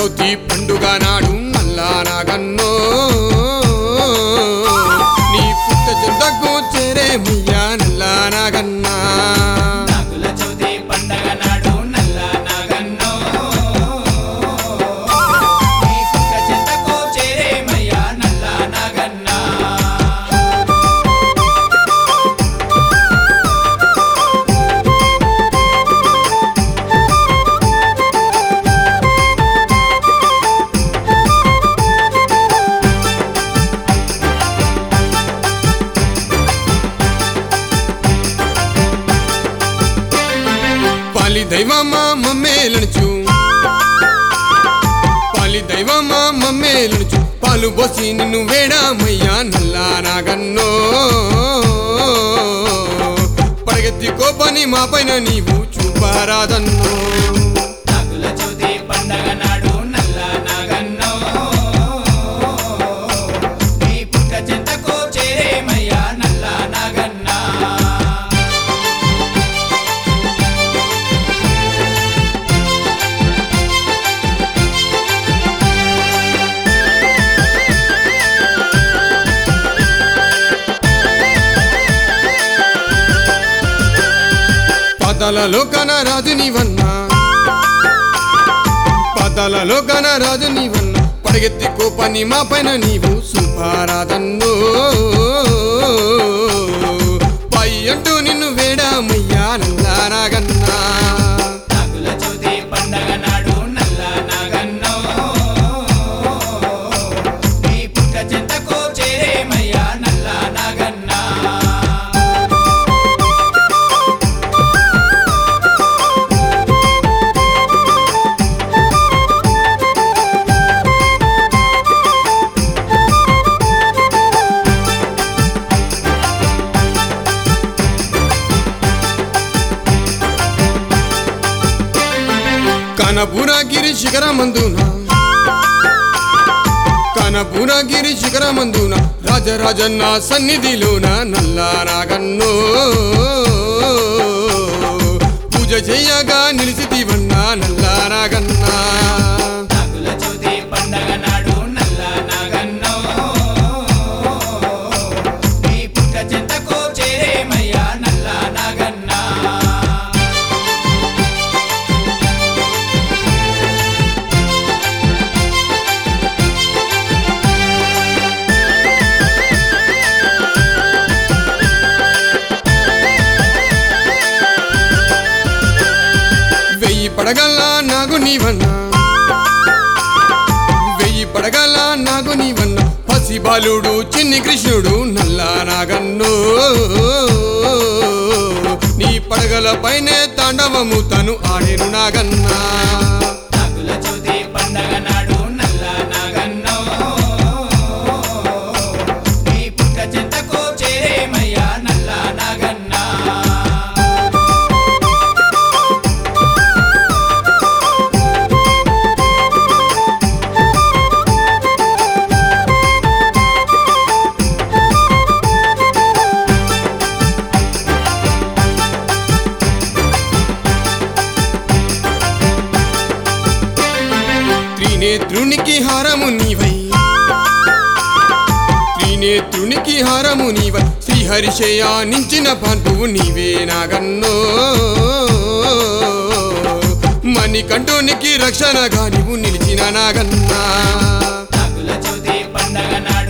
చవితి పండుగ నాడు నల్లా నాగన్నో నీ పుట్ట చెంతకు చేరేమయ్యా నల్లా నాగన్నా నాగుల చవితి పండగ నాడు నల్ల నాగన్నో నీ పుట్ట చెంతకు చేరేమయ్యా నల్ల నాగన్నా పాలి దైవమా మమ్మేలనుచు పాలి దైవమా మమ్మేలనుచు పాలు పోసి నిన్ను వేడామయ్యా నల్లా నాగన్నో పడగెత్తి కోపని మా పైన నీవు చూపారాదన్నో నాగుల చవితి పండగ నాడు నల్ల నాగన్నో నీ పుట్ట చెంతకు చేరేమయ్యా నల్ల నాగన్నా పదలలో కన రాజు నీవన్నా పదలలో కన రాజు నీవన్నా పడగెత్తి కోపాన్ని మా పైన నీవు సుపారాదన్నో పై అంటూ నిన్ను వేడామయ్యా నల్లా నాగన్నా నాగుల చవితి పండగ నాడు నల్ల నాగన్నో నీ పుట్ట చెంతకు చేరేమయ్యా నల్ల నాగన్నా కనపురగిరి శిఖరమందున కనపురగిరి శిఖరమందున రాజరాజన్న సన్నిధిలోన నల్లా నాగన్నో పూజ చెయ్యగా నిలిచితివన్నా నల్లా నాగన్నా నాగుల చవితి పండగ నాడు నల్ల నాగన్నో నీ పుట్ట చెంతకు చేరేమయ్యా నల్ల నాగన్నా వెయ్యి పడగల నాగు నీవన్నా వెయ్యి పడగల నాగు నీవన్నా పసి బాలుడు చిన్ని కృష్ణుడు నల్లా నాగన్నో నీ పడగల పైనే తాండవము తను ఆడేను నాగన్నా నాగుల చవితి పండగ నాడు నల్ల నాగన్నో నీ పుట్ట చెంతకు చేరేమయ్యా నల్ల నాగన్నా త్రినేత్రునికి హారము నీవై త్రినేత్రునికి హారము నీవై శ్రీహరిశయానించిన పాండువు నీవే నాగన్నో మణికంఠునికి రక్షణగా నీవు నిలిచిన నాగన్నా నాగుల చవితి పండగ నాడు